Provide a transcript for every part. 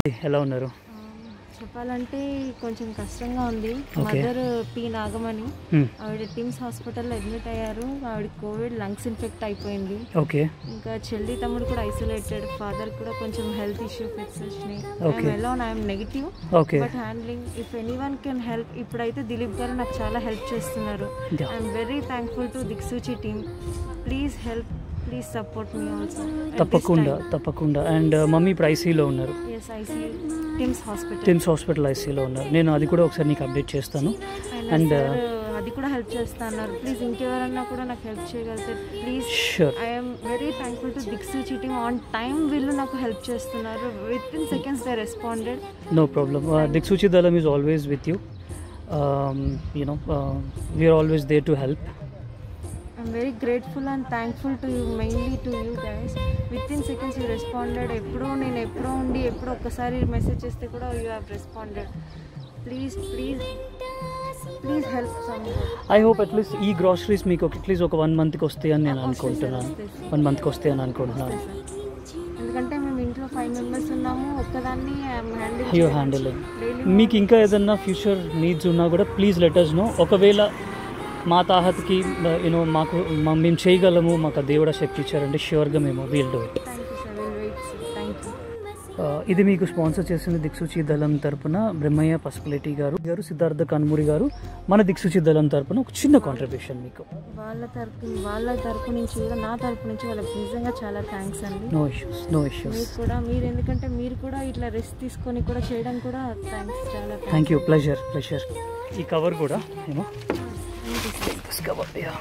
ఎలా ఉన్నారు చెప్పాలంటే కొంచెం కష్టంగా ఉంది Okay. Mother P Nagamani Hmm. ఆవిడ టిమ్స్ హాస్పిటల్లో అడ్మిట్ అయ్యారు ఆవిడ కోవిడ్ లంగ్స్ ఇన్ఫెక్ట్ అయిపోయింది ఓకే ఇంకా చెల్లి తమ్ముడు కూడా ఐసోలేటెడ్ ఫాదర్ కూడా కొంచెం హెల్త్ ఇష్యూ ఫిట్స్ వచ్చినాయి Okay. I'm alone I'm negative okay but handling if any one can help ఇప్పుడైతే దిలీప్ గారు నాకు చాలా హెల్ప్ చేస్తున్నారు Yeah. I'm very thankful to Diksuchi team please help please support me also తప్పకుండా తప్పకుండా and mummy ఇప్పుడు ఐసీలో ఉన్నారు yes IC TIMS hospital TIMS hospital ఐసీలో ఉన్నారు నేను అది కూడా ఒకసారి నీకు అప్డేట్ చేస్తాను అండ్ అండ్ అది కూడా హెల్ప్ చేస్తా అన్నారు ప్లీజ్ ఇంకెవరన్నా కూడా నాకు హెల్ప్ చేయగలిగితే please sure I'm very thankful to Diksuchi team on time వీళ్ళు నాకు హెల్ప్ చేస్తున్నారు within seconds they responded no problem Diksuchi దళం is always with you you know we're always there to help I'm very grateful and thankful to you mainly to you guys within seconds you responded ఎప్పుడో నేను ఎప్పుడో ఉండి ఎప్పుడో ఒక్కసారి message చేస్తే కూడా you have responded please please please help some I hope at least ఈ groceries మీకు అట్లీస్ట్ ఒక వన్ మంత్కి వస్తాయని నేను అనుకుంటున్నాను వన్ మంత్కి వస్తాయని అనుకుంటున్నాను ఎందుకంటే మేము ఇంట్లో ఫైవ్ మెంబర్స్ ఉన్నాము ఒక్కదాన్ని హ్యాండిల్ యూ హ్యాండిలింగ్ మీకు ఇంకా ఏదన్నా ఫ్యూచర్ నీడ్స్ ఉన్నా కూడా ప్లీజ్ లెటర్స్ నో ఒకవేళ మా తాహత్కి యూనో మాకు మా- మేము చేయగలము మాకు ఆ దేవుడ శక్తి ఇచ్చారంటే ష్యూర్గా మేము we'll do it thank you sir will wait thank you ఇది మీకు స్పాన్సర్ చేసిన దిక్సూచి దళం తరపున బ్రహ్మయ్య పసుపులేటి గారు గారు సిద్ధార్థ కన్మూరి గారు మన దిక్సూచి దళం తరపున ఒక చిన్న కాంట్రిబ్యూషన్ మీకు వాళ్ళ తరపు వాళ్ళ తరపు నుంచి కూడా నా తరపు నుంచి వాళ్ళకి నిజంగా చాలా థ్యాంక్స్ అండి నో ఇష్యూస్ నో ఇష్యూస్ మీరు కూడా మీరు ఎందుకంటే మీరు కూడా ఇట్లా రెస్ట్ తీసుకొని కూడా చేయడం కూడా థ్యాంక్స్ చాలా థ్యాంక్ యూ ప్లెజర్ ప్లెజర్ ఈ కవర్ కూడా ఏమో cover yeah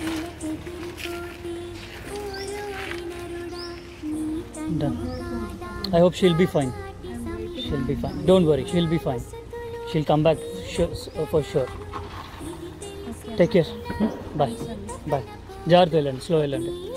done I hope she'll be fine she'll be fine don't worry she'll be fine she'll come back for sure take care bye bye జాగ్రత్త వెళ్ళండి slow వెళ్ళండి